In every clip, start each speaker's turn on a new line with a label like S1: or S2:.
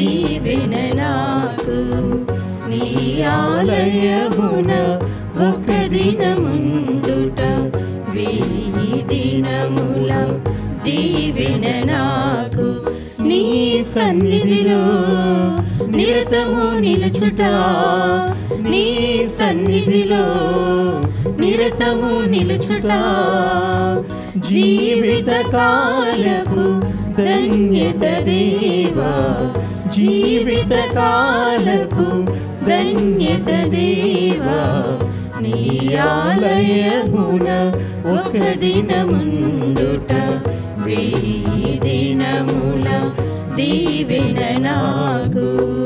S1: దీవెన నాకు నీ ఆలయమున ఒక దినముందుట వెయ్యి దినముల దీవెన నాకు నీ సన్నిధిలో నిరతము నిలుచుట నీ సన్నిధిలో నిరతము నిలుచుట జీవిత కాలపు ధన్యత దేవా జీవిత కాలపు ధన్యత దేవా నీ ఆలయమున ఒక దినముందుట వెయ్యి దినముల దీవెన నాకు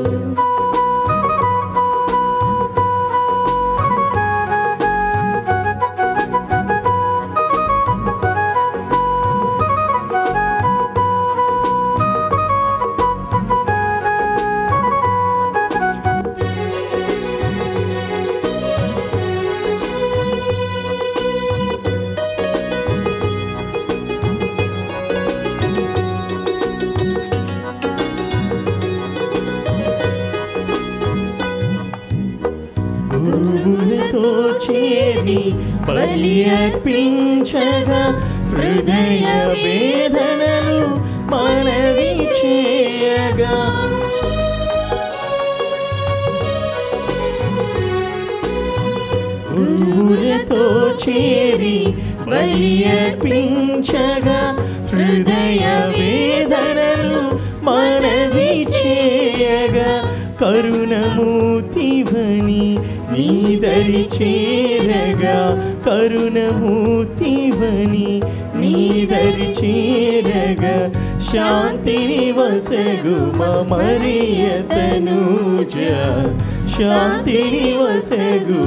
S1: గురువులతో చేరి బలి అర్పించగా హృదయ వేదనలు మనవి చేయగా గురువులతో చేరి బలి అర్పించగా హృదయ వేదనలు మనవి చేయగా కరుణమూర్తివని నీదరి చేరగా కరుణమూర్తివని నీదరి చేరగా శాంతిని వసగు మరియతనూజ శాంతిని వసగు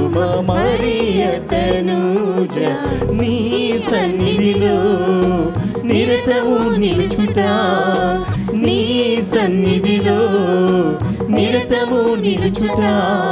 S1: మరియతనూజ నీ సన్నిధిలో నిరతము నిలుచుట నీ సన్నిధిలో నిరతము నిలుచుట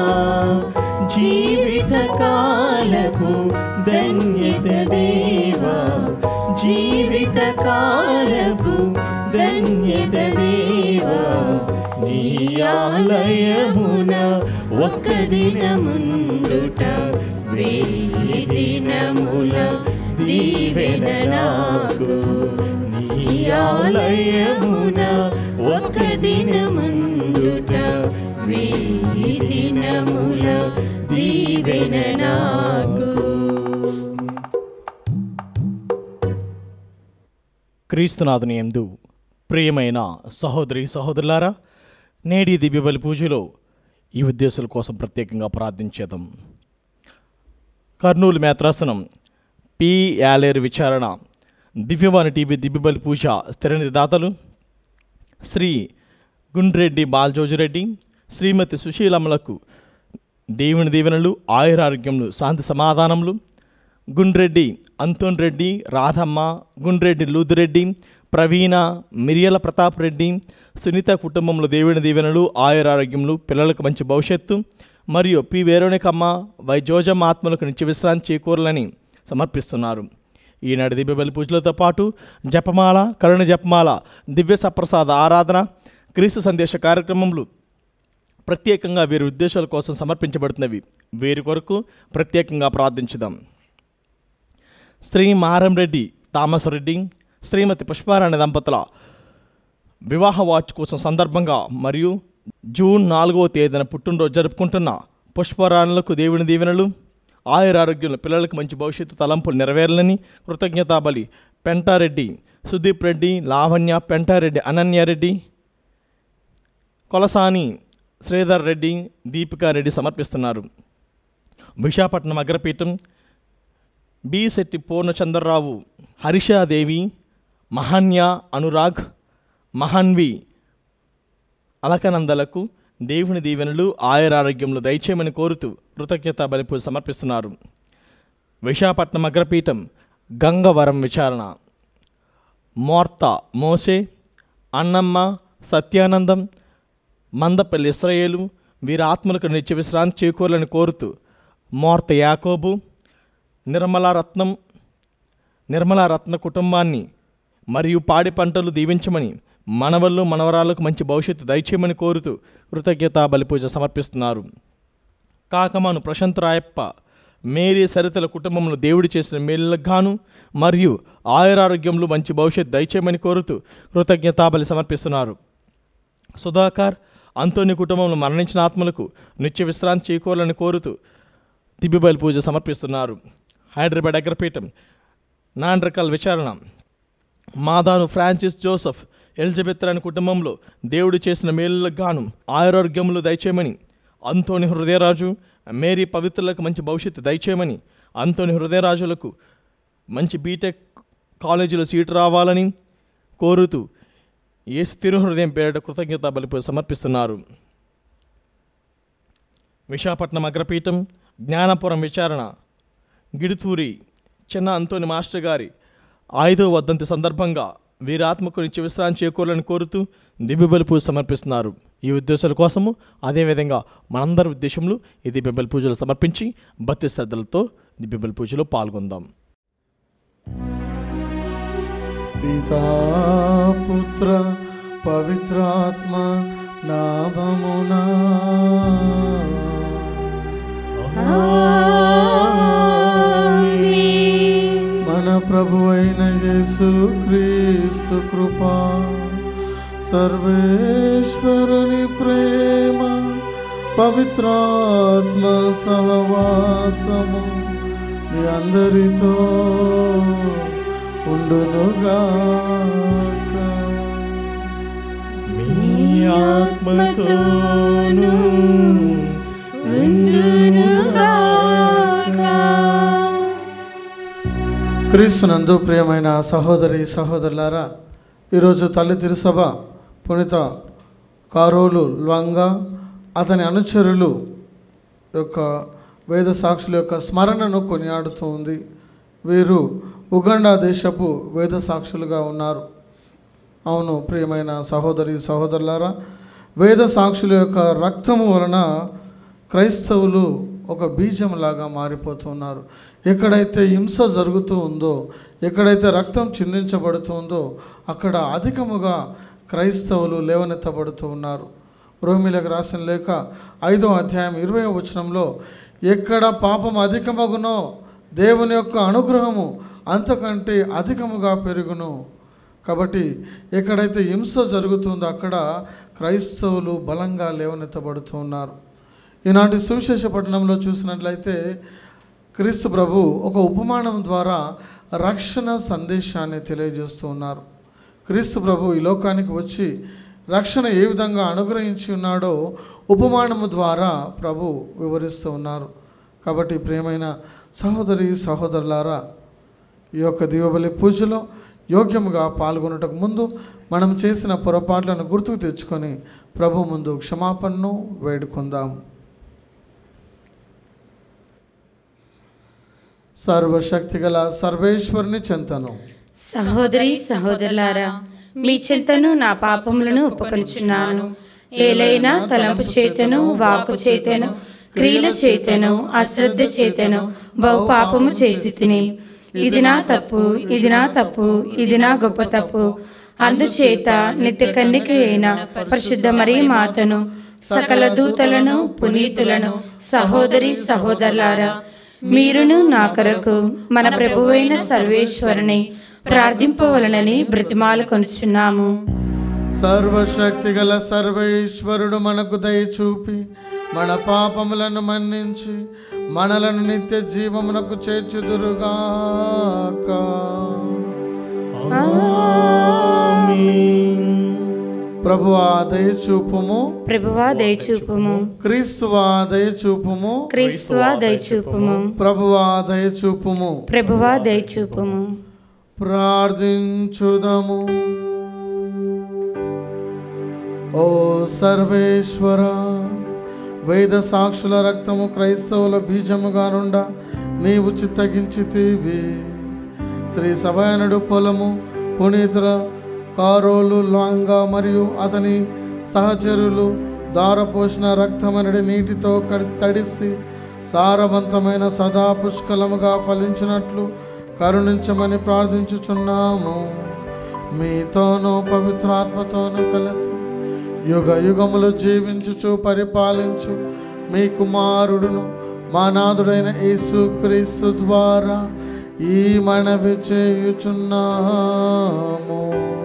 S1: జీవిత కాలపు ధన్యత దేవా జీవిత కాలపు ధన్యత దేవా నీ ఆలయమున ఒక్క దినముండుట వెయ్యి దినముల దీవెన నాకు నీ ఆలయమున ఒక్క దినముందుట వెయ్యి దినముల దీవెన నాకు
S2: క్రీస్తునాథుని ఎందు ప్రియమైన సహోదరి సహోదరులారా నేడి దివ్యబలి పూజలో ఈ ఉద్దేశాల కోసం ప్రత్యేకంగా ప్రార్థించేద్దాం కర్నూలు మేత్రాసనం పి యాలేరు విచారణ దివ్యవాణి టీవీ దివ్యబలి పూజ స్థిరనిధి దాతలు శ్రీ గుండ్రెడ్డి బాలజోజిరెడ్డి శ్రీమతి సుశీలమ్మలకు దేవుని దీవెనలు ఆయురారోగ్యములు శాంతి సమాధానములు గుండ్రెడ్డి అంతోన్ రెడ్డి రాధమ్మ గుండ్రెడ్డి లూదిరెడ్డి ప్రవీణ మిరియల ప్రతాప్ రెడ్డి సునీత కుటుంబంలో దేవుని దీవెనలు ఆయురారోగ్యములు పిల్లలకు మంచి భవిష్యత్తు మరియు పి వేరునికమ్మ వై జోజమ్మ ఆత్మలకు నిత్య విశ్రాంతి చేకూరాలని సమర్పిస్తున్నారు ఈనాటి దివ్య బలి పూజలతో పాటు జపమాల కరుణ జపమాల దివ్య సప్రసాద ఆరాధన క్రీస్తు సందేశ కార్యక్రమములు ప్రత్యేకంగా వీరి ఉద్దేశాల కోసం సమర్పించబడుతున్నవి వీరి కొరకు ప్రత్యేకంగా ప్రార్థించుదాం శ్రీ మారంరెడ్డి థామస్ రెడ్డి శ్రీమతి పుష్పారాణి దంపతుల వివాహ వార్షికోత్సవం సందర్భంగా మరియు జూన్ నాలుగవ తేదీన పుట్టినరోజు జరుపుకుంటున్న పుష్పరాణులకు దేవుని దీవెనలు ఆయురారోగ్యంలో పిల్లలకు మంచి భవిష్యత్తు తలంపులు నెరవేరాలని కృతజ్ఞతాబలి పెంటారెడ్డి సుదీప్ రెడ్డి లావణ్య పెంటారెడ్డి అనన్యారెడ్డి కొలసాని శ్రీధర్ రెడ్డి దీపికా రెడ్డి సమర్పిస్తున్నారు విశాఖపట్నం అగ్రపీఠం బి శెట్టి పూర్ణచంద్రరావు హరిషాదేవి మహాన్య అనురాగ్ మహాన్వి అలకనందలకు దేవుని దీవెనలు ఆయురారోగ్యములు దయచేయమని కోరుతూ కృతజ్ఞత బలిపూజ సమర్పిస్తున్నారు విశాఖపట్నం అగ్రపీఠం గంగవరం విచారణ మోర్త మోసే అన్నమ్మ సత్యానందం మందపల్లి ఇస్రాయేలు వీరి ఆత్మలకు నిత్య విశ్రాంతి చేకూరాలని కోరుతూ మోర్త యాకోబు నిర్మలా రత్నం నిర్మలా రత్న కుటుంబాన్ని మరియు పాడి పంటలు దీవించమని మనవళ్ళు మనవరాలకు మంచి భవిష్యత్తు దయచేయమని కోరుతూ కృతజ్ఞత బలిపూజ సమర్పిస్తున్నారు కాకమాను ప్రశాంత్ రాయప్ప మేరీ సరితల కుటుంబంలో దేవుడు చేసిన మేలులకు గాను మరియు ఆయురారోగ్యంలో మంచి భవిష్యత్తు దయచేయమని కోరుతూ కృతజ్ఞతాబలి సమర్పిస్తున్నారు సుధాకర్ అంతోని కుటుంబంలో మరణించిన ఆత్మలకు నిత్య విశ్రాంతి చేకూరాలని కోరుతూ దిబ్బిబయలు పూజ సమర్పిస్తున్నారు హైదరాబాద్ అగ్రపీఠం నాన్ రకాల విచారణ మాదాను ఫ్రాన్సిస్ జోసెఫ్ ఎలిజబెత్ అనే కుటుంబంలో దేవుడు చేసిన మేలులకు గాను ఆయురారోగ్యములు దయచేయమని అంతోని హృదయరాజు మేరీ పవిత్రులకు మంచి భవిష్యత్తు దయచేయమని అంతోని హృదయరాజులకు మంచి బీటెక్ కాలేజీలో సీటు రావాలని కోరుతూ యేసు తిరుహృదయం పేరిట కృతజ్ఞత బలిపూజ సమర్పిస్తున్నారు విశాఖపట్నం అగ్రపీఠం జ్ఞానపురం విచారణ గిడుతూరి చిన్న అంతోని మాస్టర్ గారి ఐదో వర్ధంతి సందర్భంగా వీరి ఆత్మకు నిత్య విశ్రాంతి చేకూరాలని కోరుతూ దివ్యబలి పూజ సమర్పిస్తున్నారు ఈ ఉద్దేశాల కోసము అదేవిధంగా మనందరి ఉద్దేశంలో ఈ దివ్యబలి పూజలు సమర్పించి భక్తి శ్రద్ధలతో దివ్యబలి పూజలో పాల్గొందాం
S3: పితా పుత్ర పవిత్రాత్మ నామమునా మన ప్రభు అయిన యేసు క్రీస్తు కృపా సర్వేశ్వరుని ప్రేమ పవిత్రాత్మ సహవాసము మీ అందరితో ఉండునుగాక
S2: మీ ఆత్మతోను
S3: క్రీస్తునందు ప్రియమైన సహోదరి సహోదరులారా ఈరోజు తల్లి తిరుసభ పునిత కారోలు ల్వంగా అతని అనుచరులు యొక్క వేద సాక్షుల యొక్క స్మరణను కొనియాడుతూ ఉంది వీరు ఉగండా దేశపు వేద సాక్షులుగా ఉన్నారు అవును ప్రియమైన సహోదరి సహోదరులారా వేద సాక్షుల యొక్క రక్తము వలన క్రైస్తవులు ఒక బీజంలాగా మారిపోతున్నారు ఎక్కడైతే హింస జరుగుతూ ఉందో ఎక్కడైతే రక్తం చిందించబడుతుందో అక్కడ అధికముగా క్రైస్తవులు లేవనెత్తబడుతూ ఉన్నారు రోమిలకు రాసిన లేఖ ఐదో అధ్యాయం ఇరవై వచనంలో ఎక్కడ పాపం అధికమగునో దేవుని యొక్క అనుగ్రహము అంతకంటే అధికముగా పెరుగును కాబట్టి ఎక్కడైతే హింస జరుగుతుందో అక్కడ క్రైస్తవులు బలంగా లేవనెత్తబడుతూ ఉన్నారు ఈనాటి సువిశేష పట్టణంలో చూసినట్లయితే క్రీస్తు ప్రభు ఒక ఉపమానం ద్వారా రక్షణ సందేశాన్ని తెలియజేస్తూ ఉన్నారు క్రీస్తు ప్రభు ఈ లోకానికి వచ్చి రక్షణ ఏ విధంగా అనుగ్రహించి ఉన్నాడో ఉపమానము ద్వారా ప్రభు వివరిస్తూ ఉన్నారు కాబట్టి ప్రియమైన సహోదరి సహోదరులారా ఈ యొక్క దీవబలి పూజలో యోగ్యముగా పాల్గొనటకు ముందు మనం చేసిన పొరపాట్లను గుర్తుకు తెచ్చుకొని ప్రభు ముందు క్షమాపణను వేడుకుందాం సర్వశక్తిగల సర్వేశ్వరుని చెంతను
S4: సహోదరి సహోదరులారా మీ చింతను నా పాపములను ఒప్పుకొనిచున్నాను ఏలైనా తలంపు చేతను వాకు చేతను క్రియల చేతను అశ్రద్ధ చేతను బహు పాపము చేసి తిని ఇది నా తప్పు ఇది నా తప్పు ఇది నా గొప్ప తప్పు అందుచేత నిత్య కన్నిక అయిన పరిశుద్ధ మరీ మాతను సకల దూతలను పునీతులను సహోదరి సహోదరులారా మీరును నా కొరకు మన ప్రభువైన సర్వేశ్వరుని ప్రార్థింపవలనని బ్రతిమాలు కొనుచున్నాము
S3: సర్వశక్తిగల సర్వేశ్వరుడు మనకు దయ చూపి మన పాపములను మన్నించి మనలను నిత్య జీవమునకు చేర్చుదురుగాక ప్రభువా దయ చూపుము
S4: ప్రభువా దయచూపుము
S3: క్రీస్తువా దయ చూపుము
S4: క్రీస్తువా దయచూపుము
S3: ప్రభువా దయ చూపుము
S4: ప్రభువా దయచూపుము
S3: ప్రార్థించుదము ఓ సర్వేశ్వర వేద సాక్షుల రక్తము క్రైస్తవుల బీజముగా నుండ నీవు చిత్తగించితివి శ్రీ సభయనుడు పొలము పునీతుల కారోలు లాంగా మరియు అతని సహచరులు దారపోసిన రక్తమనడి నీటితో కడి తడిసి సారవంతమైన సదా పుష్కలముగా ఫలించినట్లు కరుణించమని ప్రార్థించుచున్నాము మీతోనూ పవిత్రాత్మతోనూ కలిసి యుగ యుగములు జీవించుచు పరిపాలించు మీ కుమారుడును మా నాథుడైన యేసు క్రీస్తు ద్వారా ఈ మనవి చేయుచున్నాము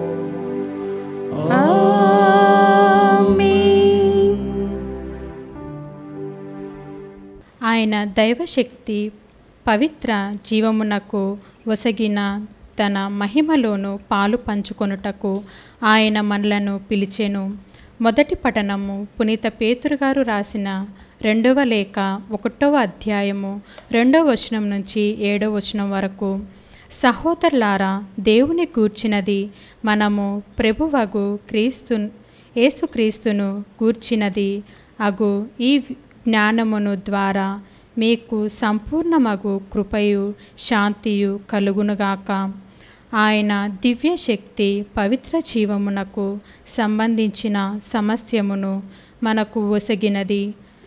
S5: ఆయన దైవశక్తి పవిత్ర జీవమునకు ఒసగిన తన మహిమలోను పాలు పంచుకొనుటకు ఆయన మనలను పిలిచెను మొదటి పఠనము పునీత పేతురు గారు రాసిన రెండవ లేఖ ఒకటవ అధ్యాయము రెండవ వచనం నుంచి ఏడవ వచనం వరకు సహోదరులారా దేవుని కూర్చినది మనము ప్రభువగు క్రీస్తు యేసుక్రీస్తును కూర్చినది అగు ఈ జ్ఞానమును ద్వారా మీకు సంపూర్ణమగు కృపయు శాంతియు కలుగునుగాక ఆయన దివ్య శక్తి పవిత్ర జీవమునకు సంబంధించిన సమస్యమును మనకు ఒసగినది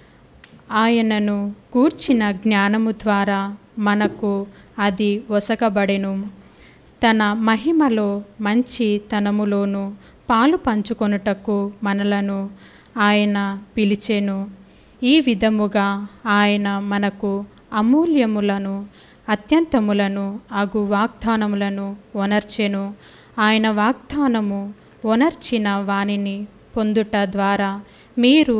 S5: ఆయనను కూర్చిన జ్ఞానము ద్వారా మనకు అది ఒసగబడెను తన మహిమలో మంచి తనములోను పాలు పంచుకొనుటకు మనలను ఆయన పిలిచెను ఈ విధముగా ఆయన మనకు అమూల్యములను అత్యంతములను అగు వాగ్దానములను ఒనర్చెను ఆయన వాగ్దానము ఒనర్చిన వానిని పొందుట ద్వారా మీరు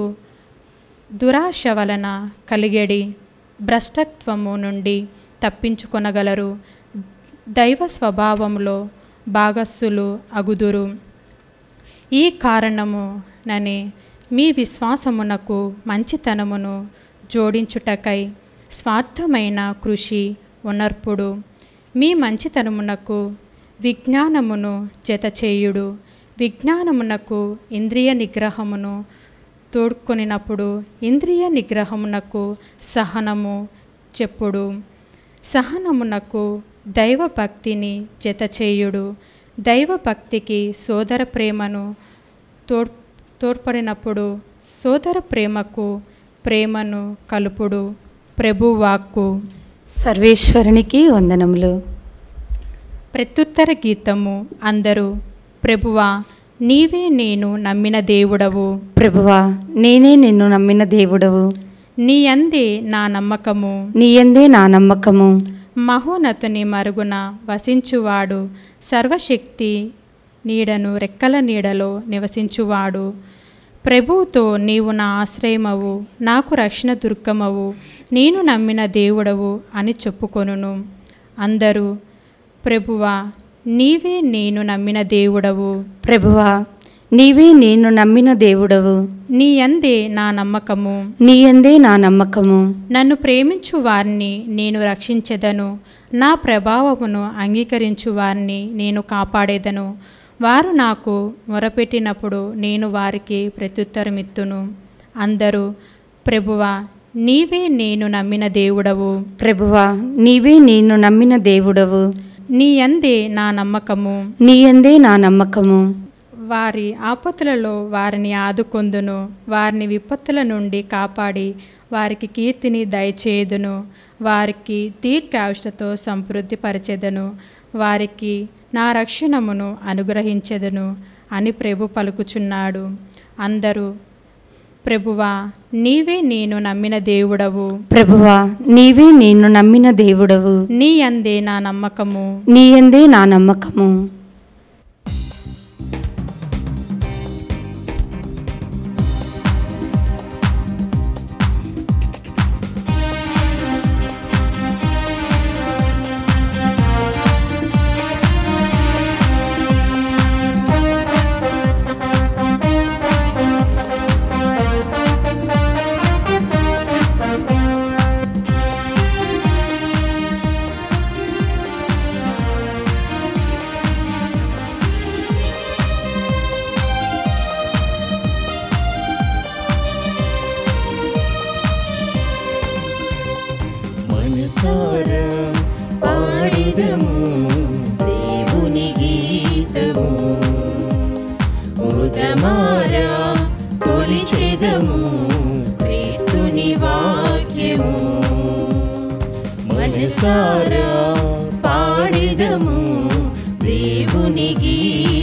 S5: దురాశ వలన కలిగేడి భ్రష్టత్వము నుండి తప్పించుకొనగలరు దైవ స్వభావంలో భాగస్సులు అగుదురు ఈ కారణము నని మీ విశ్వాసమునకు మంచితనమును జోడించుటకై స్వార్థమైన కృషి ఉనర్పుడు మీ మంచితనమునకు విజ్ఞానమును జతచేయుడు విజ్ఞానమునకు ఇంద్రియ నిగ్రహమును తోడ్కొనినప్పుడు ఇంద్రియ నిగ్రహమునకు సహనము చెప్పుడు సహనమునకు దైవభక్తిని జతచేయుడు దైవభక్తికి సోదర ప్రేమను తోడ్ తోడ్పడినప్పుడు సోదర ప్రేమకు ప్రేమను కలుపుడు ప్రభువాక్కు
S4: సర్వేశ్వరునికి వందనములు
S5: ప్రత్యుత్తర గీతము అందరూ ప్రభువా నీవే నేను నమ్మిన దేవుడవు
S4: ప్రభువా నేనే నిన్ను నమ్మిన దేవుడవు
S5: నీ అందే నా నమ్మకము
S4: నీయందే నా నమ్మకము
S5: మహోన్నతుని మరుగున వసించువాడు సర్వశక్తి నీడను రెక్కల నీడలో నివసించువాడు ప్రభువుతో నీవు నా ఆశ్రయమవు నాకు రక్షణ దుర్గమవు నేను నమ్మిన దేవుడవు అని చెప్పుకొనును అందరూ ప్రభువా నీవే నేను నమ్మిన దేవుడవు
S4: ప్రభువా నీవే నేను నమ్మిన దేవుడవు
S5: నీ అందే నా నమ్మకము
S4: నీయందే నా నమ్మకము
S5: నన్ను ప్రేమించు వారిని నేను రక్షించెదను నా ప్రభావమును అంగీకరించు వారిని నేను కాపాడేదను వారు నాకు మొరపెట్టినప్పుడు నేను వారికి ప్రత్యుత్తరమిత్తును అందరూ ప్రభువా నీవే నేను నమ్మిన దేవుడవు
S4: ప్రభువా నీవే నేను నమ్మిన దేవుడవు
S5: నీ అందే నా నమ్మకము
S4: నీయందే నా నమ్మకము
S5: వారి ఆపత్తులలో వారిని ఆదుకొందును వారిని విపత్తుల నుండి కాపాడి వారికి కీర్తిని దయచేయుదును వారికి దీర్ఘాయుషతో సమృద్ధి పరిచెదను వారికి నా రక్షణమును అనుగ్రహించెదను అని ప్రభు పలుకుచున్నాడు అందరూ ప్రభువా నీవే నేను నమ్మిన దేవుడవు
S4: ప్రభువా నీవే నేను నమ్మిన దేవుడవు
S5: నీ అందే నా నమ్మకము
S4: నీయందే నా నమ్మకము
S1: మనసారా పాడిదము దేవుని గీతము ఉదమారా కొలిచెదము క్రీస్తుని వాక్యము మనసారా పాడిదము దేవుని గీతము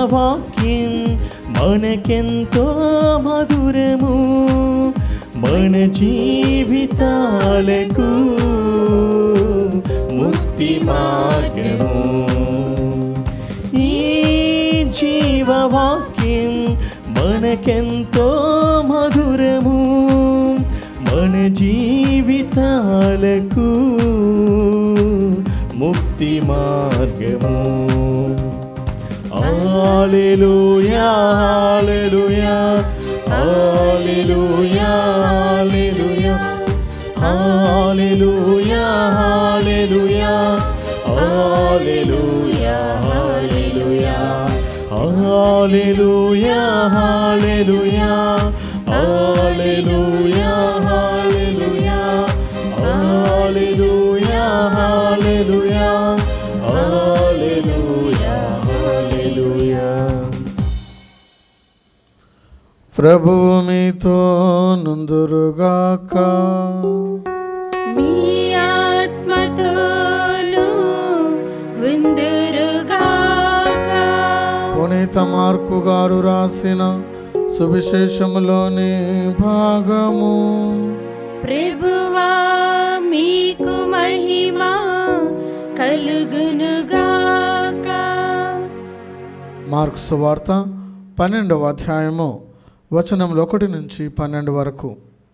S2: జీవవాక్యం మనకెంతో మధురము మన జీవితాలకు ముక్తి మార్గము ఈ జీవవాక్యం మనకెంతో మధురము మన జీవితాలకు ముక్తి మార్గము హల్లెలూయా హల్లెలూయా హల్లెలూయా హల్లెలూయా హల్లెలూయా హల్లెలూయా హల్లెలూయా హల్లెలూయా హల్లెలూయా హల్లెలూయా హల్లెలూయా హల్లెలూయా హల్లెలూయా హల్లెలూయా హల్లెలూయా
S3: ప్రభువు మీతో నుందురుగాక
S4: మీ ఆత్మతోను విందురుగాక
S3: పునీత మార్కు గారు రాసిన సువిశేషములోని భాగము
S4: ప్రభువా మీకు మహిమ కలుగునుగాక
S3: మార్కు సువార్త పన్నెండవ అధ్యాయము వచనములు ఒకటి నుంచి పన్నెండు వరకు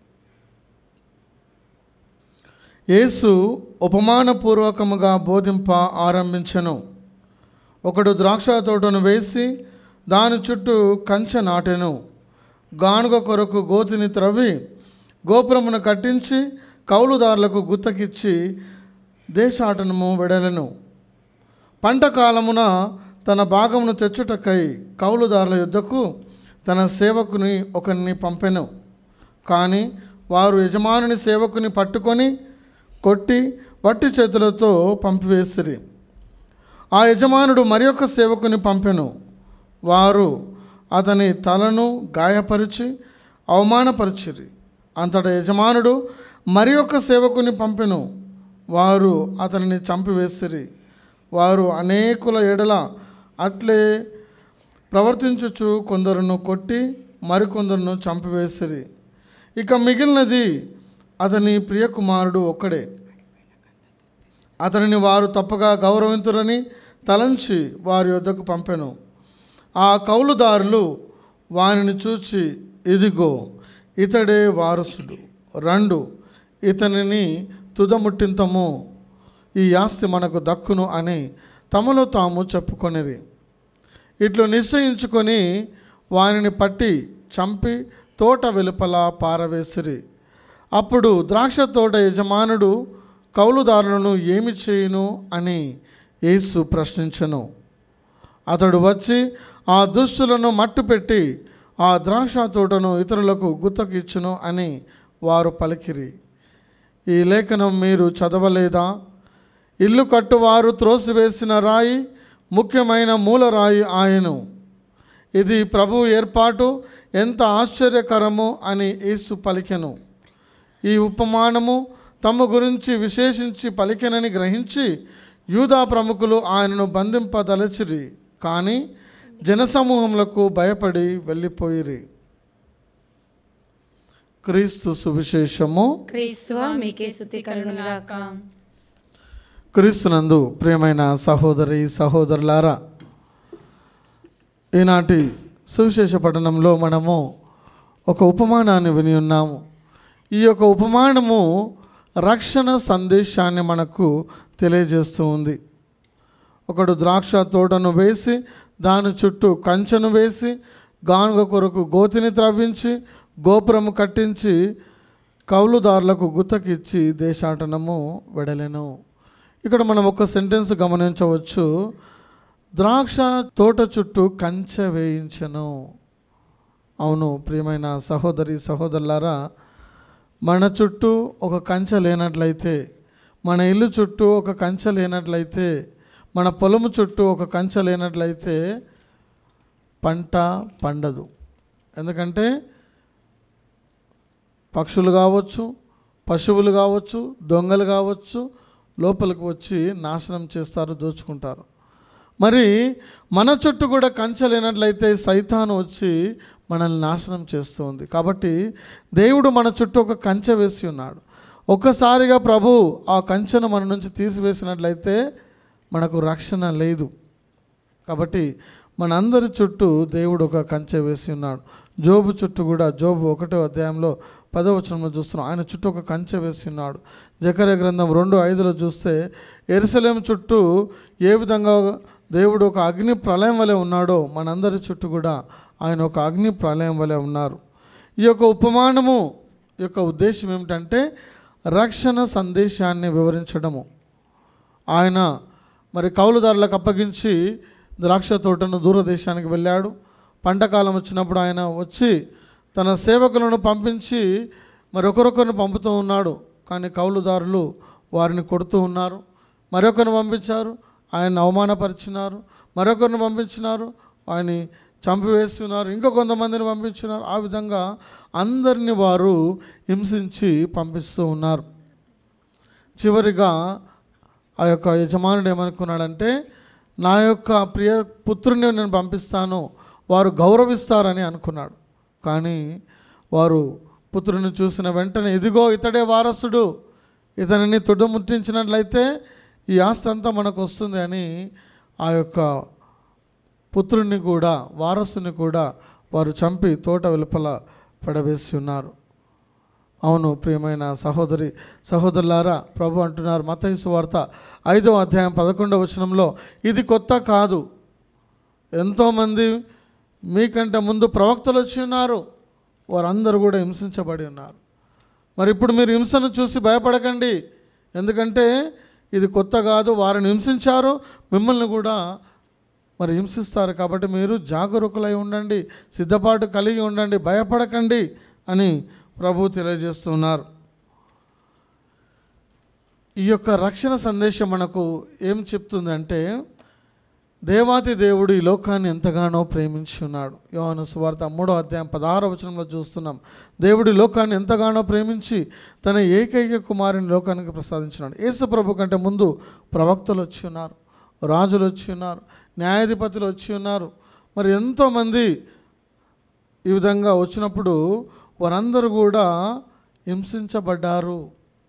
S3: యేసు ఉపమానపూర్వకముగా బోధింప ఆరంభించెను ఒకడు ద్రాక్ష తోటను వేసి దాని చుట్టూ కంచె నాటెను గానుగ కొరకు గోతిని త్రవ్వి గోపురమును కట్టించి కౌలుదారులకు గుత్తకిచ్చి దేశాటనము వెడలెను పంట కాలమున తన భాగమును తెచ్చుటకై కౌలుదారుల యుద్ధకు తన సేవకుని ఒకరిని పంపెను కానీ వారు యజమానుని సేవకుని పట్టుకొని కొట్టి వట్టి చేతులతో పంపివేసిరి ఆ యజమానుడు మరి యొక్క సేవకుని పంపెను వారు అతని తలను గాయపరిచి అవమానపరిచిరి అంతట యజమానుడు మరి యొక్క సేవకుని పంపెను వారు అతనిని చంపివేసిరి వారు అనేకుల ఎడల అట్లే ప్రవర్తించుచు కొందరును కొట్టి మరికొందరును చంపివేసిరి ఇక మిగిలినది అతని ప్రియకుమారుడు ఒక్కడే అతనిని వారు తప్పగా గౌరవింతురని తలంచి వారి వద్దకు పంపెను ఆ కౌలుదారులు వానిని చూచి ఇదిగో ఇతడే వారసుడు రండు ఇతనిని తుదముట్టింతము ఈ ఆస్తి మనకు దక్కును అని తమలో తాము చెప్పుకొనిరి ఇట్లు నిశ్చయించుకొని వానిని పట్టి చంపి తోట వెలుపల పారవేసిరి అప్పుడు ద్రాక్ష తోట యజమానుడు కౌలుదారులను ఏమి చేయును అని యేసు ప్రశ్నించెను అతడు వచ్చి ఆ దుష్టులను మట్టుపెట్టి ఆ ద్రాక్ష తోటను ఇతరులకు గుత్తకిచ్చును అని వారు పలికిరి ఈ లేఖనం మీరు చదవలేదా ఇల్లు కట్టువారు త్రోసివేసిన రాయి ముఖ్యమైన మూలరాయి ఆయను ఇది ప్రభు ఏర్పాటు ఎంత ఆశ్చర్యకరము అని యేసు పలికెను ఈ ఉపమానము తమ గురించి విశేషించి పలికెనని గ్రహించి యూదా ప్రముఖులు ఆయనను బంధింపదలచిరి కానీ జనసమూహములకు భయపడి వెళ్ళిపోయిరి క్రీస్తు సువిశేషము
S4: క్రీస్తువా మీకే స్థుతి కలుగునుగాక
S3: క్రీస్తునందు ప్రియమైన సహోదరి సహోదరులారా ఈనాటి సువిశేష పఠనంలో మనము ఒక ఉపమానాన్ని విని ఉన్నాము ఈ యొక్క ఉపమానము రక్షణ సందేశాన్ని మనకు తెలియజేస్తూ ఉంది ఒకడు ద్రాక్ష తోటను వేసి దాని చుట్టూ కంచెను వేసి గానుగ కొరకు గోతిని త్రవ్వించి గోపురము కట్టించి కౌలుదారులకు గుత్తకిచ్చి దేశాటనము వెడలెను ఇక్కడ మనం ఒక సెంటెన్స్ గమనించవచ్చు ద్రాక్ష తోట చుట్టూ కంచె వేయించను అవును ప్రియమైన సహోదరి సహోదరులారా మన చుట్టూ ఒక కంచె లేనట్లయితే మన ఇల్లు చుట్టూ ఒక కంచె లేనట్లయితే మన పొలము చుట్టూ ఒక కంచె లేనట్లయితే పంట పండదు ఎందుకంటే పక్షులు కావచ్చు పశువులు కావచ్చు దొంగలు కావచ్చు లోపలికి వచ్చి నాశనం చేస్తారు దోచుకుంటారు మరి మన చుట్టూ కూడా కంచె లేనట్లయితే సైతాను వచ్చి మనల్ని నాశనం చేస్తుంది కాబట్టి దేవుడు మన చుట్టూ ఒక కంచె వేసి ఉన్నాడు ఒక్కసారిగా ప్రభు ఆ కంచెను మన నుంచి తీసివేసినట్లయితే మనకు రక్షణ లేదు కాబట్టి మనందరి చుట్టూ దేవుడు ఒక కంచె వేసి ఉన్నాడు జోబు చుట్టూ కూడా జోబు ఒకటో అధ్యాయంలో పదవచనంలో చూస్తున్నాం ఆయన చుట్టూ ఒక కంచె వేసి ఉన్నాడు జకర గ్రంథం రెండు ఐదులో చూస్తే ఎరుసలేం చుట్టూ ఏ విధంగా దేవుడు ఒక అగ్ని ప్రళయం వలె ఉన్నాడో మనందరి చుట్టూ కూడా ఆయన ఒక అగ్ని ప్రళయం వలె ఉన్నారు ఈ యొక్క ఉపమానము యొక్క ఉద్దేశం ఏమిటంటే రక్షణ సందేశాన్ని వివరించడము ఆయన మరి కౌలుదారులకు అప్పగించి ద్రాక్ష తోటను దూరదేశానికి వెళ్ళాడు పంటకాలం వచ్చినప్పుడు ఆయన వచ్చి తన సేవకులను పంపించి మరి ఒకరొకరిని పంపుతూ ఉన్నాడు కానీ కౌలుదారులు వారిని కొడుతూ ఉన్నారు మరొకరిని పంపించారు ఆయన అవమానపరిచినారు మరొకరిని పంపించినారు ఆయన్ని చంపివేస్తున్నారు ఇంకా కొంతమందిని పంపించినారు ఆ విధంగా అందరిని వారు హింసించి పంపిస్తూ ఉన్నారు చివరిగా ఆ యొక్క యజమానుడు ఏమనుకున్నాడంటే నా యొక్క ప్రియ పుత్రుని నేను పంపిస్తాను వారు గౌరవిస్తారని అనుకున్నాడు కానీ వారు పుత్రుని చూసిన వెంటనే ఇదిగో ఇతడే వారసుడు ఇతనిని తుడముట్టించినట్లయితే ఈ ఆస్తి అంతా మనకు వస్తుంది అని ఆ యొక్క పుత్రుని కూడా వారసుని కూడా వారు చంపి తోట వెలుపల పడవేసి ఉన్నారు అవును ప్రియమైన సహోదరి సహోదరులారా ప్రభు అంటున్నారు మతైసు వార్త ఐదవ అధ్యాయం పదకొండవ వచనంలో ఇది కొత్త కాదు ఎంతోమంది మీకంటే ముందు ప్రవక్తలు వచ్చి ఉన్నారు వారందరూ కూడా హింసించబడి ఉన్నారు మరి ఇప్పుడు మీరు హింసను చూసి భయపడకండి ఎందుకంటే ఇది కొత్త కాదు వారిని హింసించారు మిమ్మల్ని కూడా మరి హింసిస్తారు కాబట్టి మీరు జాగరూకులై ఉండండి సిద్ధపాటు కలిగి ఉండండి భయపడకండి అని ప్రభు తెలియజేస్తున్నారు ఈ యొక్క రక్షణ సందేశం మనకు ఏం చెప్తుంది అంటే దేవాతి దేవుడు ఈ లోకాన్ని ఎంతగానో ప్రేమించి ఉన్నాడు యోహాను సువార్త మూడో అధ్యాయం పదహారవ వచనంలో చూస్తున్నాం దేవుడి లోకాన్ని ఎంతగానో ప్రేమించి తన ఏకైక కుమారుని లోకానికి ప్రసాదించినాడు యేసు ప్రభు కంటే ముందు ప్రవక్తలు వచ్చి ఉన్నారు రాజులు వచ్చి ఉన్నారు న్యాయాధిపతులు వచ్చి ఉన్నారు మరి ఎంతోమంది ఈ విధంగా వచ్చినప్పుడు వారందరూ కూడా హింసించబడ్డారు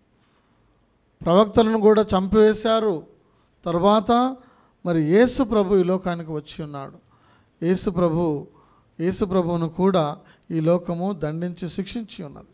S3: ప్రవక్తలను కూడా చంపివేశారు తర్వాత మరి యేసు ప్రభు ఈ లోకానికి వచ్చి ఉన్నాడు యేసు ప్రభు యేసు ప్రభువును కూడా ఈ లోకము దండించి శిక్షించి ఉన్నది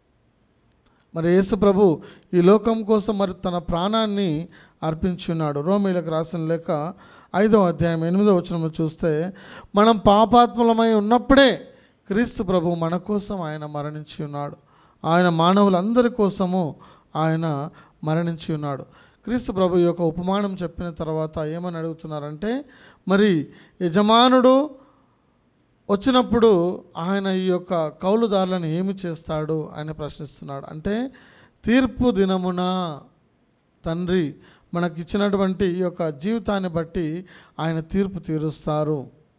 S3: మరి యేసు ప్రభు ఈ లోకం కోసం మరి తన ప్రాణాన్ని అర్పించి ఉన్నాడు రోమిలకు రాసిన లేక ఐదవ అధ్యాయం ఎనిమిదవ వచనంలో చూస్తే మనం పాపాత్మలమై ఉన్నప్పుడే క్రీస్తు ప్రభు మన కోసం ఆయన మరణించి ఉన్నాడు ఆయన మానవులందరి కోసము ఆయన మరణించి ఉన్నాడు క్రీస్తు ప్రభు ఈ యొక్క ఉపమానం చెప్పిన తర్వాత ఏమని అడుగుతున్నారంటే మరి యజమానుడు వచ్చినప్పుడు ఆయన ఈ యొక్క కౌలుదారులను ఏమి చేస్తాడు అని ప్రశ్నిస్తున్నాడు అంటే తీర్పు దినమున తండ్రి మనకి ఇచ్చినటువంటి ఈ యొక్క జీవితాన్ని బట్టి ఆయన తీర్పు తీరుస్తారు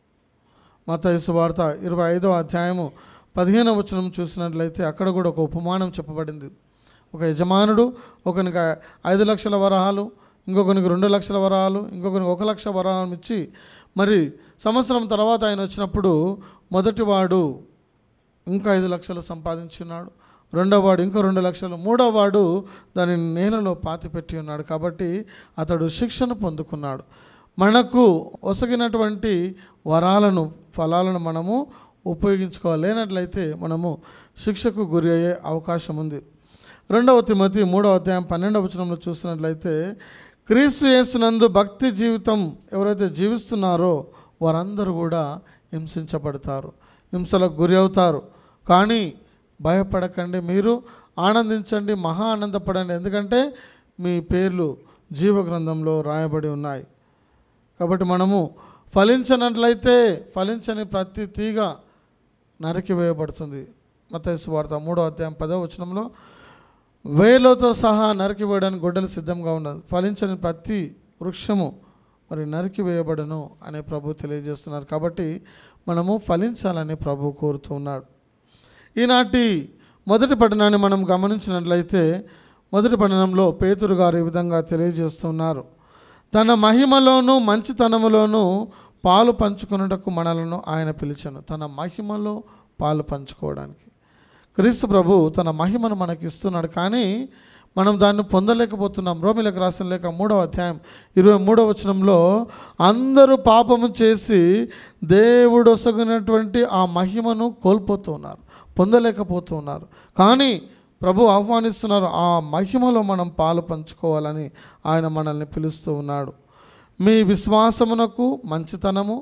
S3: మత వార్త ఇరవై ఐదవ అధ్యాయము పదిహేనవ వచనం చూసినట్లయితే అక్కడ కూడా ఒక ఉపమానం చెప్పబడింది ఒక యజమానుడు ఒకనికి ఐదు లక్షల వరహాలు ఇంకొకనికి రెండు లక్షల వరహాలు ఇంకొకరికి ఒక లక్ష వరహాలు ఇచ్చి మరి సంవత్సరం తర్వాత ఆయన వచ్చినప్పుడు మొదటివాడు ఇంకా ఐదు లక్షలు సంపాదించున్నాడు రెండో వాడు ఇంకో రెండు లక్షలు మూడో వాడు దానిని నేలలో పాతిపెట్టి ఉన్నాడు కాబట్టి అతడు శిక్షణ పొందుకున్నాడు మనకు ఒసగినటువంటి వరాలను ఫలాలను మనము ఉపయోగించుకోవాలి లేనట్లయితే మనము శిక్షకు గురి అయ్యే అవకాశం ఉంది రెండవ తిమతి మూడవ అధ్యాయం పన్నెండవ వచనంలో చూసినట్లయితే క్రీస్తు యేసునందు భక్తి జీవితం ఎవరైతే జీవిస్తున్నారో వారందరూ కూడా హింసించబడతారు హింసలకు గురి అవుతారు కానీ భయపడకండి మీరు ఆనందించండి మహా ఆనందపడండి ఎందుకంటే మీ పేర్లు జీవ గ్రంథంలో రాయబడి ఉన్నాయి కాబట్టి మనము ఫలించనట్లయితే ఫలించని ప్రతి తీగ నరికివేయబడుతుంది మతేసు వార్త మూడో అధ్యాయం పదో వచనంలో వేలతో సహా నరికివేయడానికి గొడ్డలు సిద్ధంగా ఉన్నది ఫలించని ప్రతి వృక్షము మరి నరికివేయబడను అనే ప్రభు తెలియజేస్తున్నారు కాబట్టి మనము ఫలించాలని ప్రభు కోరుతూ ఉన్నాడు ఈనాటి మొదటి పట్టణాన్ని మనం గమనించినట్లయితే మొదటి పట్టణంలో పేతురు గారు ఈ విధంగా తెలియజేస్తున్నారు తన మహిమలోను మంచితనములోను పాలు పంచుకున్నటకు మనలను ఆయన పిలిచాను తన మహిమలో పాలు పంచుకోవడానికి క్రీస్తు ప్రభు తన మహిమను మనకి ఇస్తున్నాడు కానీ మనం దాన్ని పొందలేకపోతున్నాం రోమిలకు రాసిన లేక మూడవ అధ్యాయం ఇరవై మూడవ వచనంలో అందరూ పాపము చేసి దేవుడు ఒసగినటువంటి ఆ మహిమను కోల్పోతూ ఉన్నారు పొందలేకపోతూ ఉన్నారు కానీ ప్రభు ఆహ్వానిస్తున్నారు ఆ మహిమలో మనం పాలు పంచుకోవాలని ఆయన మనల్ని పిలుస్తూ ఉన్నాడు మీ విశ్వాసమునకు మంచితనము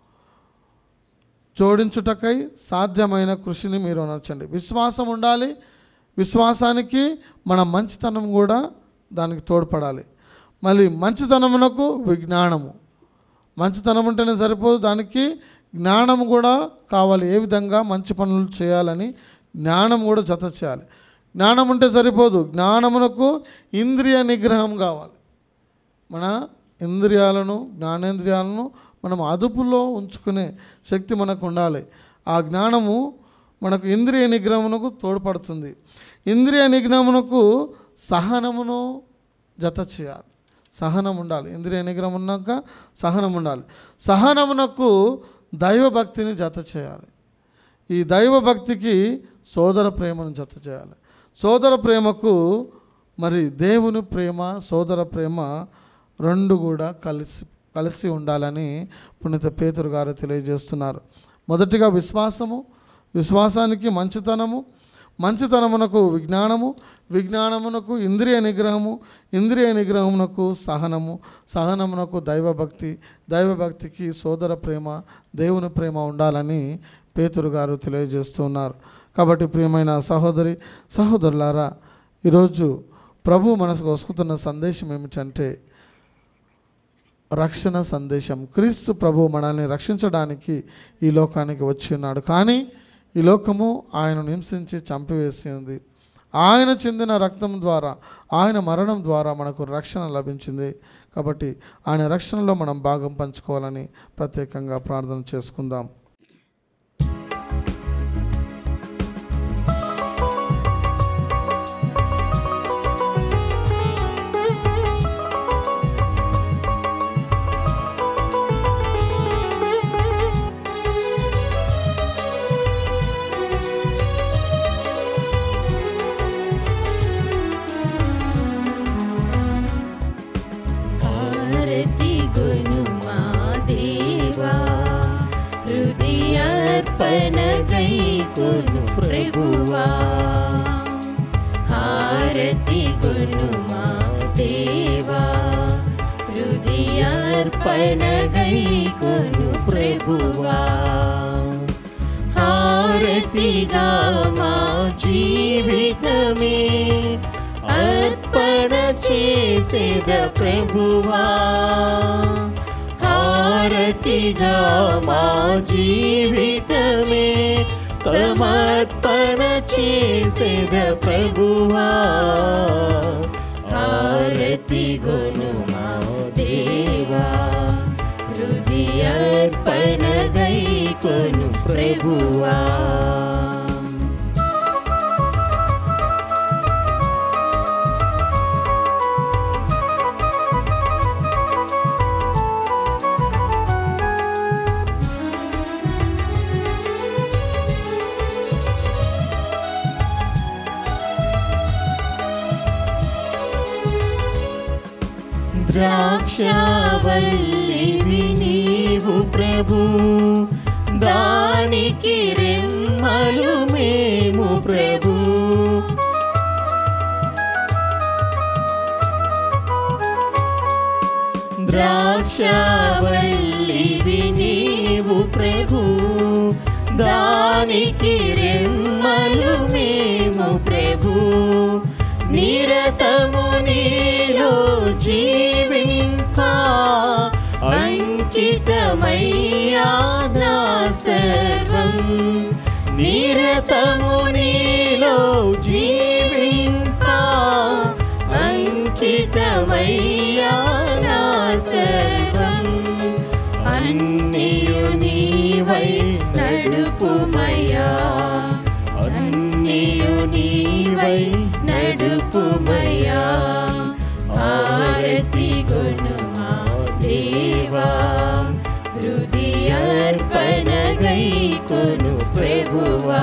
S3: జోడించుటకై సాధ్యమైన కృషిని మీరు నచ్చండి విశ్వాసం ఉండాలి విశ్వాసానికి మన మంచితనం కూడా దానికి తోడ్పడాలి మళ్ళీ మంచితనమునకు విజ్ఞానము మంచితనం ఉంటేనే సరిపోదు దానికి జ్ఞానం కూడా కావాలి ఏ విధంగా మంచి పనులు చేయాలని జ్ఞానం కూడా జత చేయాలి జ్ఞానం ఉంటే సరిపోదు జ్ఞానమునకు ఇంద్రియ నిగ్రహం కావాలి మన ఇంద్రియాలను జ్ఞానేంద్రియాలను మనం అదుపులో ఉంచుకునే శక్తి మనకు ఉండాలి ఆ జ్ఞానము మనకు ఇంద్రియ నిగ్రహమునకు తోడ్పడుతుంది ఇంద్రియ నిగ్రహమునకు సహనమును జత చేయాలి సహనం ఉండాలి ఇంద్రియ నిగ్రహం ఉన్నాక సహనం ఉండాలి సహనమునకు దైవభక్తిని జత చేయాలి ఈ దైవభక్తికి సోదర ప్రేమను జత చేయాలి సోదర ప్రేమకు మరి దేవుని ప్రేమ సోదర ప్రేమ రెండు కూడా కలిసి కలిసి ఉండాలని పుణిత పేతురు గారు తెలియజేస్తున్నారు మొదటిగా విశ్వాసము విశ్వాసానికి మంచితనము మంచితనమునకు విజ్ఞానము విజ్ఞానమునకు ఇంద్రియ నిగ్రహము ఇంద్రియ నిగ్రహమునకు సహనము సహనమునకు దైవభక్తి దైవభక్తికి సోదర ప్రేమ దేవుని ప్రేమ ఉండాలని పేతురు గారు తెలియజేస్తున్నారు కాబట్టి ప్రియమైన సహోదరి సహోదరులారా ఈరోజు ప్రభు మనసుకు వస్తున్న సందేశం ఏమిటంటే రక్షణ సందేశం క్రీస్తు ప్రభు మనల్ని రక్షించడానికి ఈ లోకానికి వచ్చి ఉన్నాడు కానీ ఈ లోకము ఆయనను హింసించి చంపివేసి ఉంది ఆయన చెందిన రక్తం ద్వారా ఆయన మరణం ద్వారా మనకు రక్షణ లభించింది కాబట్టి ఆయన రక్షణలో మనం భాగం పంచుకోవాలని ప్రత్యేకంగా ప్రార్థన చేసుకుందాం
S1: హారతి గునుమా దేవా హృదయార్పణ గై కొను ప్రభువా హారతి గునుమా దేవా హృదయార్పణ గై కొను ప్రభువా హారతిగా మా జీవితమే అర్పణ చేసేద ప్రభువా హారతిగా మా జీవితమే సమర్పణ చేసేద ప్రభువా హారతి గును మా దేవా హృదయార్పణ గై కొను ప్రభువా ద్రాక్షవల్లివి నీవు ప్రభు దానికి రెమ్మలు మేము ప్రభు ద్రాక్షవల్లివి నీవు ప్రభు దానికి రెమ్మలు మేము ప్రభు నిరతము నీలో జీవింప అంకితమయ్యా నా సర్వం నిరతము నీలో జీవింప అంకితమయ్యా నా సర్వం అన్నియు నీవై నడుపుమయ్యా అన్నియు నీవై నడుపుమయ్యా ఆరతి గునుమా గైకొను ప్రభువా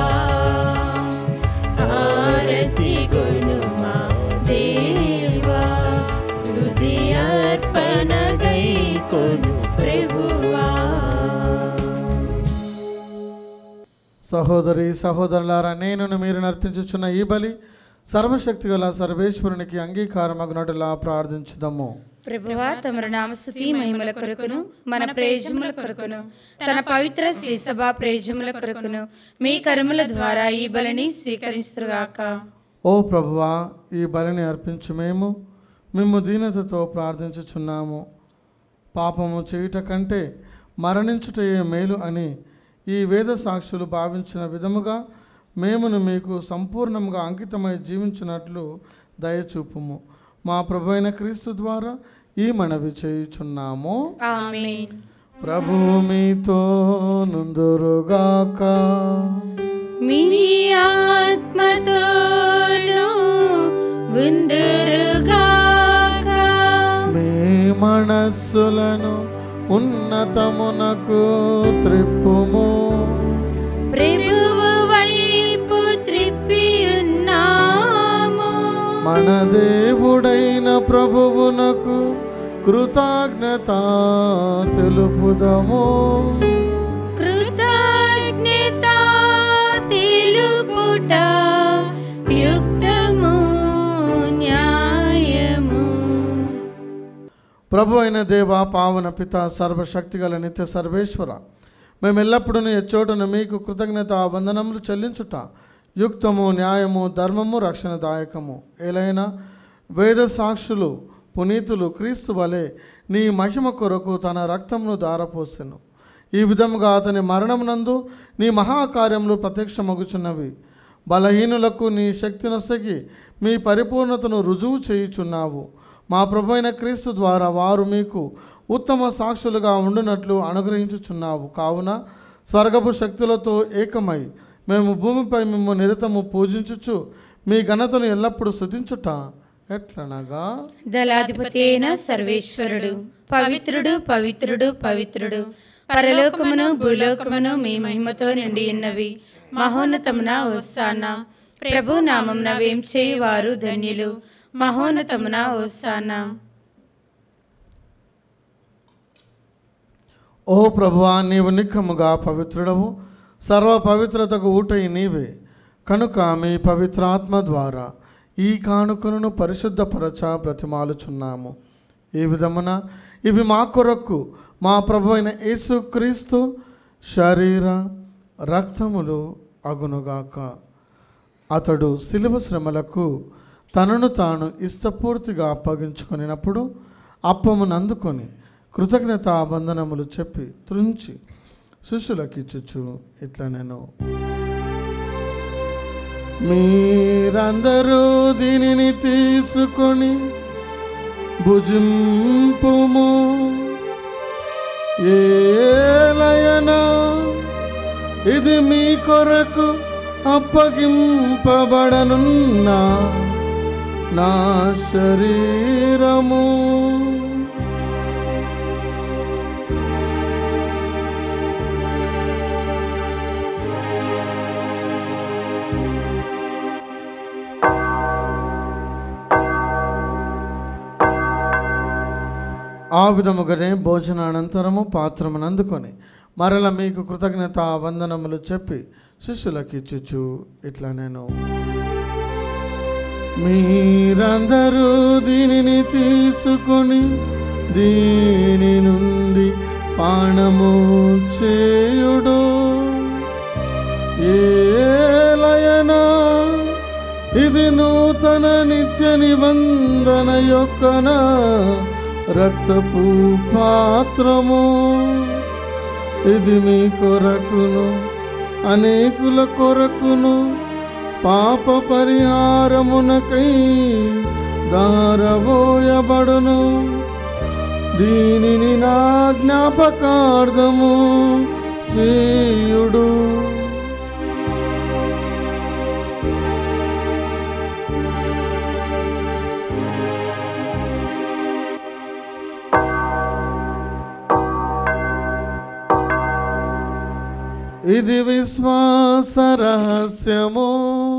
S1: హారతి కొనుమా దేవా హృదయార్పణ గైకొను ప్రభువా
S3: సహోదరి సహోదరులారా నేను మీరు నర్పించుచున్న ఈ బలి సర్వశక్తి గల సర్వేశ్వరునికి అంగీకారమగునటులా ప్రార్థించుదాము
S4: ప్రభువా తమరు నామస్థుతి మహిమల కొరకును మన ప్రయోజముల కొరకును తన పవిత్ర శ్రీ సభ ప్రయోజముల కొరకును మీ కర్మల ద్వారా ఈ బలిని స్వీకరించుగాక
S3: ఓ ప్రభువా ఈ బలిని అర్పించు మేము మేము దీనతతో ప్రార్థించుచున్నాము పాపము చేయుట కంటే మరణించుటయే మేలు అని ఈ వేద సాక్షులు భావించిన విధముగా మేమును మీకు సంపూర్ణంగా అంకితమై జీవించినట్లు దయచూపుము మా ప్రభు అయిన క్రీస్తు ద్వారా ఈ మనవి చేయుచున్నాము
S4: ఆమేన్
S3: ప్రభువు మీతో నుందురుగాక
S4: మీ ఆత్మతోను విందురుగాక
S3: మీ మనస్సులను ఉన్నతమునకు త్రిప్పుము
S4: ప్రభువు వైపు త్రిప్పి ఉన్నాము
S3: మన దేవుడైన ప్రభువునకు కృతజ్ఞత తెలుపుదము
S4: కృతజ్ఞత తెలుపుట యుక్తము న్యాయము
S3: ప్రభు అయిన దేవ పావన పిత సర్వశక్తిగల నిత్య సర్వేశ్వర మేము ఎల్లప్పుడూ ఎచ్చోటను మీకు కృతజ్ఞత వందనములు చెల్లించుట యుక్తము న్యాయము ధర్మము రక్షణదాయకము ఏలైనా వేద సాక్షులు పునీతులు క్రీస్తు వలె నీ మహిమ కొరకు తన రక్తమును దారపోసెను ఈ విధముగా అతని మరణమునందు నీ మహాకార్యములు ప్రత్యక్షమగుచున్నవి బలహీనులకు నీ శక్తి నొసగి మీ పరిపూర్ణతను రుజువు చేయుచున్నావు మా ప్రభు అయిన క్రీస్తు ద్వారా వారు మీకు ఉత్తమ సాక్షులుగా ఉండునట్లు అనుగ్రహించుచున్నావు కావున స్వర్గపు శక్తులతో ఏకమై మేము భూమిపై మేము నిరతము పూజించుచు మీ ఘనతను ఎల్లప్పుడూ స్తుతించుట ఎట్లనగా
S4: దళాధిపతి అయిన సర్వేశ్వరుడు పవిత్రుడు పవిత్రుడు పవిత్రుడు పరలోకమును భూలోకమును మీ మహిమతో నిండి ఉన్నవి మహోన్నతమున ఓసాన ప్రభు నామమున వేం చేయువారు ధన్యులు మహోన్నతమున ఓసాన
S3: ఓ ప్రభువా నీవు నిక్కముగా పవిత్రుడవు సర్వ పవిత్రతకు ఊటై నీవే కనుక మీ పవిత్రాత్మ ద్వారా ఈ కానుకలను పరిశుద్ధపరచ బ్రతిమాలుచున్నాము ఈ విధమున ఇవి మా కొరకు మా ప్రభు అయిన యేసుక్రీస్తు శరీర రక్తములు అగునుగాక అతడు శిలువ శ్రమలకు తనను తాను ఇష్టపూర్తిగా అప్పగించుకొనినప్పుడు అప్పమును అందుకొని కృతజ్ఞత వందనములు చెప్పి త్రుంచి శిష్యులకు ఇచ్చుచు ఇట్లా నేను మీరందరూ దీనిని తీసుకొని భుజింపుము ఏలయనా ఇది మీ కొరకు అప్పగింపబడనున్న నా శరీరము ఆ విధముగానే భోజనానంతరము పాత్రమును అందుకొని మరల మీకు కృతజ్ఞత వందనములు చెప్పి శిష్యులకు ఇచ్చుచు ఇట్లా నేను మీరందరూ దీనిని తీసుకొని దీని నుండి పానము చేయుడు ఏలయనా ఇది నూతన నిత్య నిబంధన యొక్క నా రక్తపు పాత్రము ఇది మీ కొరకును అనేకుల కొరకును పాప పరిహారమునకై దారబోయబడును దీనిని నా జ్ఞాపకార్థము చేయుడు ఇది విశ్వాస రహస్యము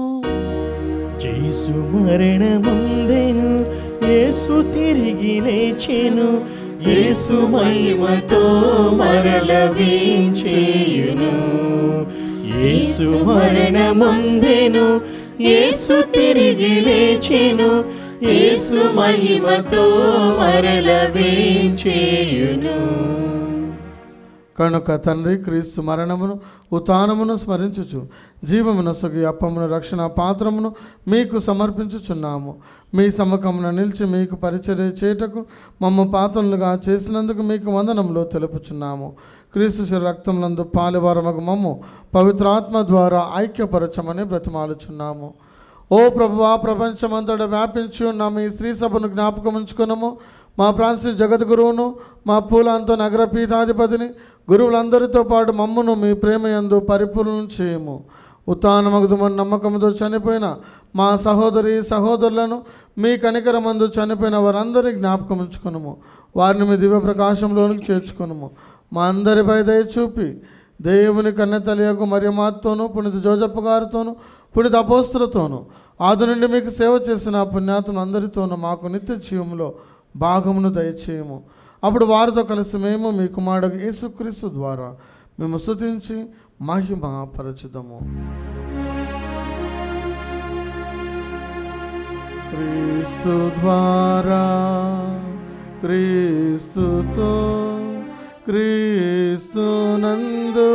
S2: జేసు మరణముందెను యేసు తిరిగి లేచెను యేసు మహిమతో మరల వీంచేయును యేసు మరణముందెను యేసు తిరిగి లేచెను యేసు మహిమతో మరల వీంచేయును
S3: కనుక తండ్రి క్రీస్తు మరణమును ఉతానమును స్మరించుచు జీవమున సుగి అప్పమును రక్షణ పాత్రమును మీకు సమర్పించుచున్నాము మీ సముఖమున నిలిచి మీకు పరిచర్య చేయుటకు మమ్మ పాత్రలుగా చేసినందుకు మీకు వందనములో తెలుపుచున్నాము క్రీస్తు శరీర రక్తములందు పాలివారమగు మమ్ము పవిత్రాత్మ ద్వారా ఐక్యపరచమని బ్రతిమాలుచున్నాము ఓ ప్రభువా ప్రపంచమంతటా వ్యాపించి ఉన్న మీ స్త్రీ సభను జ్ఞాపకం ఉంచుకున్నాము మా ఫ్రాన్సిస్ జగద్గురువును మా పూలాంతో నగర పీఠాధిపతిని గురువులందరితో పాటు మమ్మును మీ ప్రేమయందు పరిపూర్ణం చేయము ఉత్తానమగుదమని నమ్మకంతో చనిపోయిన మా సహోదరి సహోదరులను మీ కనికరమందు చనిపోయిన వారందరి జ్ఞాపకం ఉంచుకునము వారిని మీ దివ్య ప్రకాశంలోనికి చేర్చుకునము మా అందరిపై దయ చూపి దేవుని కన్నెతలియకు మరియు మాతోనూ పునిత జోజప్ప గారితోనూ పునిత అపోస్తులతోనూ ఆది నుండి మీకు సేవ చేసిన పుణ్యాతులు అందరితోనూ మాకు నిత్య జీవంలో భాగమును దయచేయము అప్పుడు వారితో కలిసి మేము మీ కుమారుడు యేసుక్రీస్తు ద్వారా మేము స్తుతించి మహిమ పరచుదము క్రీస్తు ద్వారా క్రీస్తుతో క్రీస్తునందు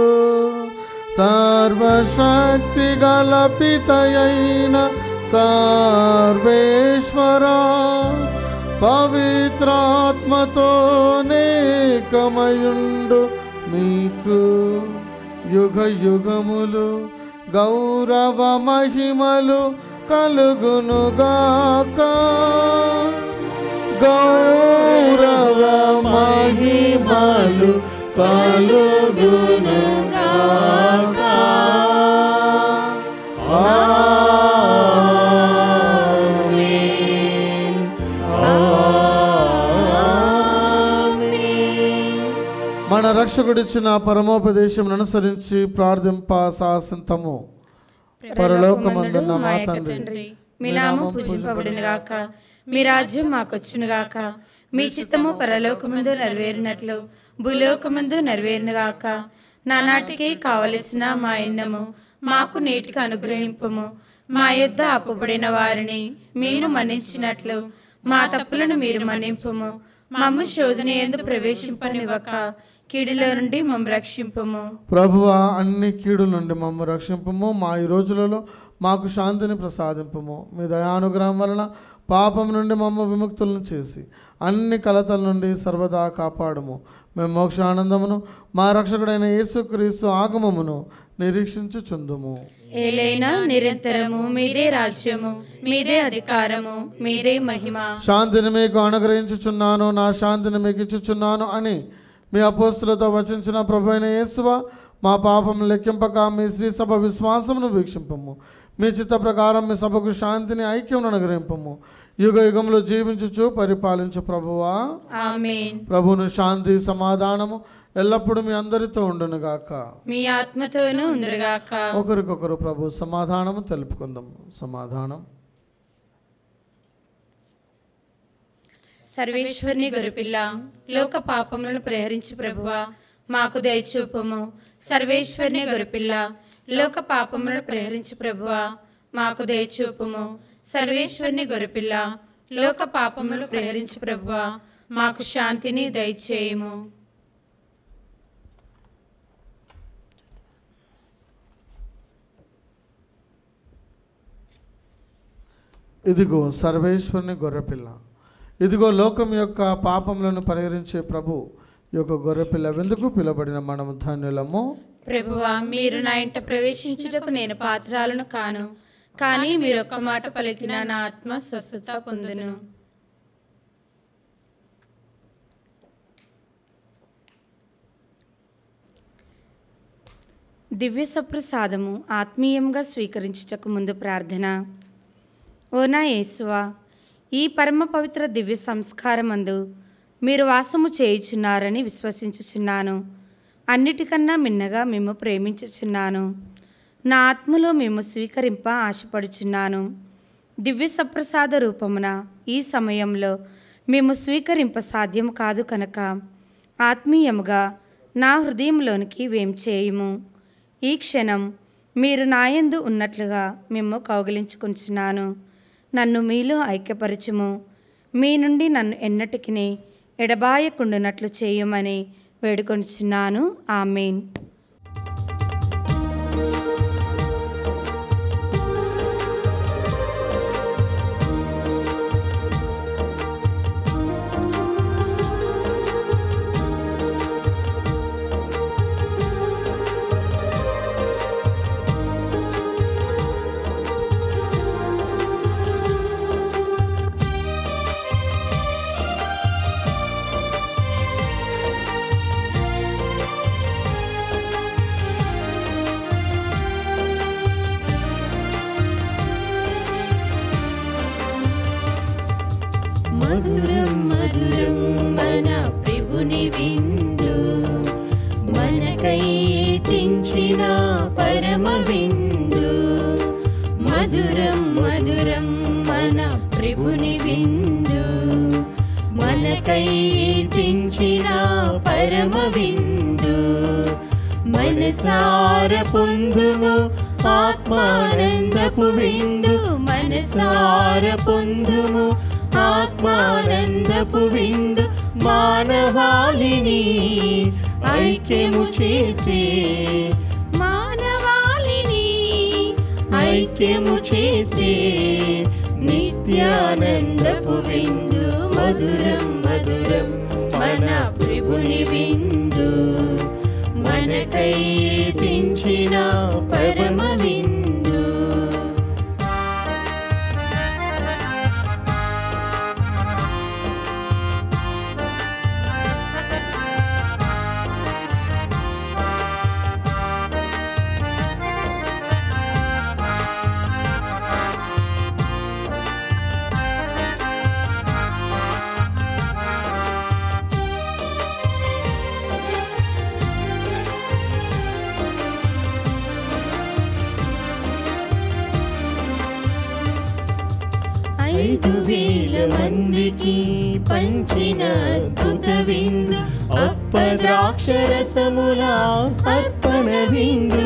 S3: సర్వశక్తి గల పితయైన సర్వేశ్వరా పవిత్రాత్మతో నేకమయుండు మీకు యుగ యుగములు గౌరవ మహిమలు కలుగునుగాక గౌరవ మహిమలు కలుగునుగాక ఆమేన్. మన రక్షకుడిచ్చిన పరమోపదేశం అనుసరించి ప్రార్థింప సాసింతము పరలోకమందున్న మా తండ్రి
S4: మీ నామం పూజింపబడిన గాక మీ రాజ్యం మాకొచ్చును గాక మీ చిత్తము పరలోకమందు నెరవేరినట్లు భూలోకమందు నెరవేరును గాక నానాటికి కావలసిన మా ఇన్నము మాకు నేటికి అనుగ్రహింపము మా యొద్ద అప్పుబడిన వారిని మీరు మన్నించినట్లు మా తప్పులను మీరు మన్నింపుము మమ్మ శోధన ఎందు ప్రవేశింపనివ్వక కీడులో నుండి మమ్మ రక్షింపము
S3: ప్రభువ అన్ని కీడుల నుండి మమ్మ రక్షింపము మా ఈ రోజులలో మాకు శాంతిని ప్రసాదింపము మీ దయానుగ్రహం వలన పాపం నుండి మమ్మ విముక్తులను చేసి అన్ని కలతల నుండి సర్వదా కాపాడము మేము మోక్షానందమును మా రక్షకుడైన యేసుక్రీస్తు ఆగమమును నిరీక్షించుచుందుము
S4: ఏలైనా నిరంతరము మీదే రాజ్యము మీదే అధికారము మీదే మహిమ
S3: శాంతిని మీకు అనుగ్రహించుచున్నాను నా శాంతిని మీకు ఇచ్చుచున్నాను అని మీ అపోస్తులతో వచించిన ప్రభు అయిన యేసువ మా పాపం లెక్కింపక మీ శ్రీ సభ విశ్వాసమును వీక్షింపము మీ చిత్త ప్రకారం మీ సభకు శాంతిని ఐక్యం అనుగ్రహింపము యుగ యుగంలో జీవించుచు పరిపాలించు ప్రభువా
S4: ఆమేన్
S3: ప్రభును శాంతి సమాధానము ఎల్లప్పుడూ మీ అందరితో ఉండునుగాక
S4: మీ ఆత్మతోనూ ఉందరుగాక
S3: ఒకరికొకరు ప్రభు సమాధానము తెలుపుకుందాం సమాధానం
S4: సర్వేశ్వరుని గొరిపిల్ల లోక పాపములను ప్రహరించి ప్రభువా మాకు దయచూపము సర్వేశ్వరుని గొరిపిల్ల లోక పాపములను ప్రహరించి ప్రభువా మాకు దయచూపము సర్వేశ్వరుని గొరిపిల్ల లోక పాపములను ప్రహరించి ప్రభువా మాకు శాంతిని దయచేయము
S3: ఇదిగో సర్వేశ్వరుని గొర్రెపిల్ల ఇదిగో లోకం యొక్క పాపములను పరిహరించే ప్రభు ఈ యొక్క గొర్రెపిల్ల ఎందుకు పిలబడిన మనము ధన్యులము
S4: ప్రభువా మీరు నా ఇంట ప్రవేశించుటకు నేను పాత్రాలను కాను కానీ మీరు ఒక్క మాట పలికిన నా ఆత్మ స్వస్థత పొందును దివ్య సప్రసాదము ఆత్మీయంగా స్వీకరించుటకు ముందు ప్రార్థన ఓ నా యేసువా ఈ పరమ పవిత్ర దివ్య సంస్కారమందు మీరు వాసము చేయుచున్నారని విశ్వసించుచున్నాను అన్నిటికన్నా మిన్నగా మేము ప్రేమించుచున్నాను నా ఆత్మలో మేము స్వీకరింప ఆశపడుచున్నాను దివ్య సప్రసాద రూపమున ఈ సమయంలో మేము స్వీకరింప సాధ్యం కాదు కనుక ఆత్మీయముగా నా హృదయంలోనికి వేం చేయుము ఈ క్షణం మీరు నాయందు ఉన్నట్లుగా మేము కౌగిలించుకుంటున్నాను నన్ను మీలో ఐక్యపరచుము మీ నుండి నన్ను ఎన్నటికి ఎడబాయకుండునట్లు చేయమని వేడుకొనిచున్నాను ఆమెన్
S1: మధురం మధురం మన ప్రభుని విందు మనకై తెంచిన పరమ విందు మధురం మధురం మన ప్రభుని విందు మనకై తెంచిన పరమ విందు మనసార పొందుము ఆత్మానందపు విందు మనసార పొందుము ఆత్మానందపు విందు మానవాళిని ఐక్యము చేసే మానవాళిని ఐక్యము చేసే నిత్యానందపు విందు మధురం మధురం మన ప్రభుని విందు మనకై తెంచిన పరమ విందు ఐదు వేల మందికి పంచిన అద్భుత విందు అప్పద్రాక్షరసముల అర్పణ విందు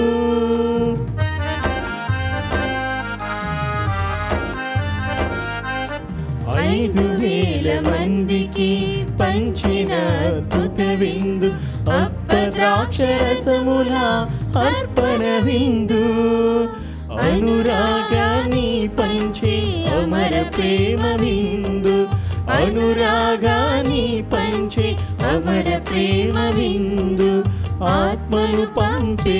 S1: ఐదు వేల మందికి పంచిన అద్భుత విందు అప్పద్రాక్షరసముల అర్పణ విందు అనురాగాన్ని పంచి అమర ప్రేమ విందు అనురాగాన్ని పంచి అమర ప్రేమ విందు ఆత్మను పంపే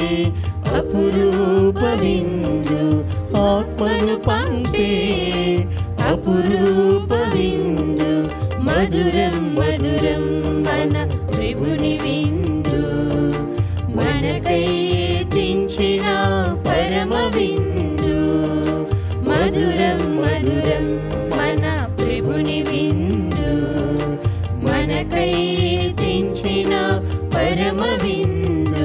S1: అపురూప విందు ఆత్మను పంపే అపురూప విందు మధురం మధురం మన ప్రభుని విందు మనకై తెంచిన పరమ విందు మధురం మధురం మన ప్రభుని విందు మనకై తెంచిన పరమ విందు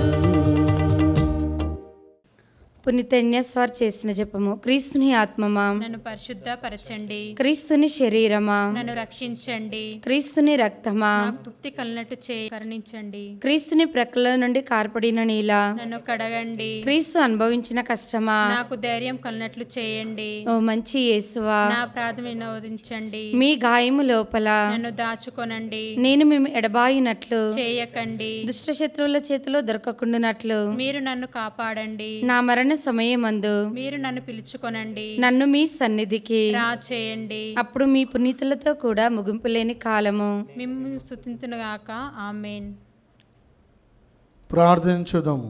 S4: పునితన్యస్వార్ చేసిన జపము క్రీస్తుని ఆత్మమా
S5: నన్ను పరిశుద్ధపరచండి
S4: క్రీస్తుని శరీరమా
S5: నన్ను రక్షించండి
S4: క్రీస్తుని రక్తమా
S5: నాకు తృప్తి కలిగినట్టు చే కరుణించండి
S4: క్రీస్తుని ప్రక్కల నుండి కార్పడిన నీల
S5: నన్ను కడగండి
S4: క్రీస్తు అనుభవించిన కష్టమా
S5: నాకు ధైర్యం కలిగినట్లు చేయండి
S4: ఓ మంచి యేసువా
S5: నా ప్రార్థన వినోదించండి
S4: మీ గాయము లోపల
S5: నన్ను దాచుకొనండి
S4: నేను మేము ఎడబాయినట్లు
S5: చేయకండి
S4: దుష్ట శత్రువుల చేతిలో దొరకకుండానట్లు
S5: మీరు నన్ను కాపాడండి
S4: నా మరణ సమయమందు
S5: మీరు నన్ను పిలుచుకొనండి
S4: నన్ను మీ సన్నిధికి
S5: రా చేయండి
S4: అప్పుడు మీ పునీతులతో కూడా ముగింపు లేని కాలము
S5: మిమ్ము స్థుతింతునుగాక ఆమెన్
S3: ప్రార్థించుదాము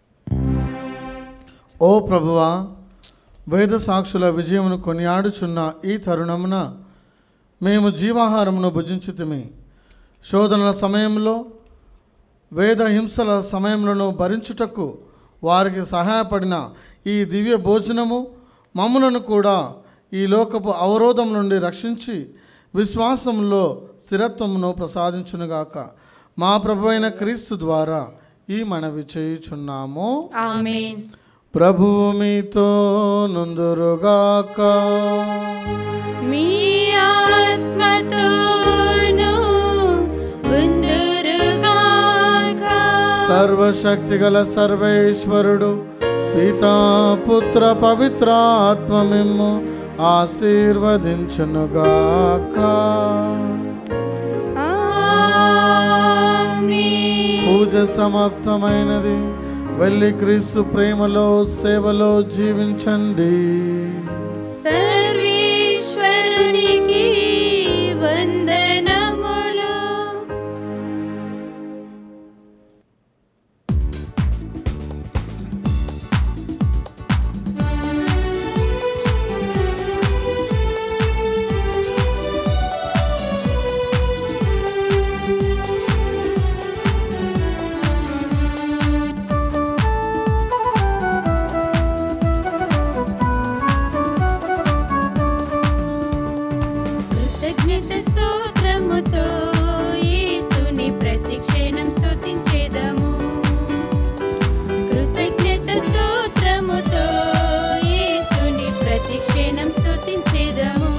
S3: ఓ ప్రభువా వేద సాక్షుల విజయమును కొనియాడుచున్న ఈ తరుణమున మేము జీవాహారమును భుజించుతిమి శోధనల సమయంలో వేద హింసల సమయంలో భరించుటకు వారికి సహాయపడిన ఈ దివ్య భోజనము మమ్ములను కూడా ఈ లోకపు అవరోధం నుండి రక్షించి విశ్వాసంలో స్థిరత్వమును ప్రసాదించునుగాక మా ప్రభు అయిన క్రీస్తు ద్వారా ఈ మనవి చేయుచున్నాము
S4: ఆమెన్
S3: ప్రభువు మీతో నుందురుగాక
S4: మీ ఆత్మతోను ఉందురుగాక
S3: సర్వశక్తిగల సర్వేశ్వరుడు పితా పుత్ర పవిత్ర ఆత్మ మిమ్ము ఆశీర్వదించునుగాక
S4: ఆమేన్
S3: పూజ సమాప్తమైనది వెళ్ళి క్రీస్తు ప్రేమలో సేవలో జీవించండి
S4: సర్వేశ్వరునికి వందనములు కృతజ్ఞత స్తోత్రముతో యేసుని ప్రతిక్షణం స్తుతించెదము కృతజ్ఞత స్తోత్రముతో యేసుని ప్రతిక్షణం స్తుతించెదము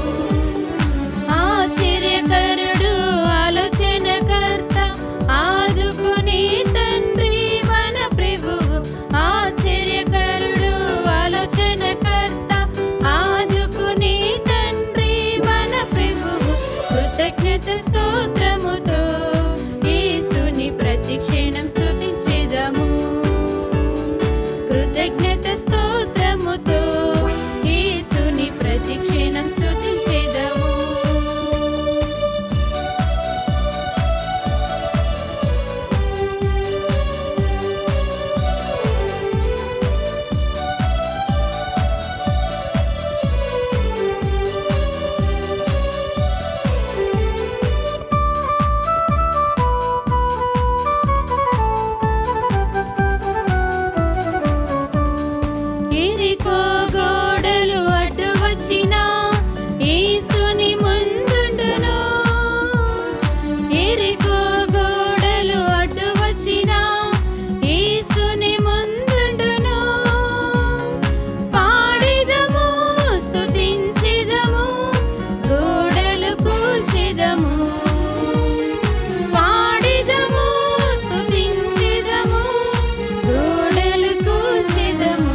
S4: ఆశ్చర్యకరుడు ఆలోచనకర్త ఆదుకుని తండ్రి మన ప్రభువు ఆశ్చర్యకరుడు ఆలోచనకర్త ఆదుకుని తండ్రి మన ప్రభువు కృతజ్ఞత స్తోత్రముతో యేసుని ప్రతిక్షణం స్తుతించెదము కృతజ్ఞత స్తోత్రముతో యేసుని ప్రతిక్షణం స్తుతించెదము ఎరికో గోడలు అడ్డు వచ్చిన యేసుని ముందుండును ఎరికో గోడలు అడ్డు వచ్చిన యేసుని ముందుండును పాడిదము స్తుతించిదము గోడలు కూల్చిదము పాడిదము స్తుతించిదము గోడలు కూల్చిదము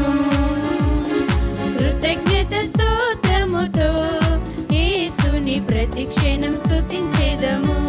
S4: కృతజ్ఞత స్తోత్రముతో యేసుని ప్రతిక్షణం స్తుతించెదము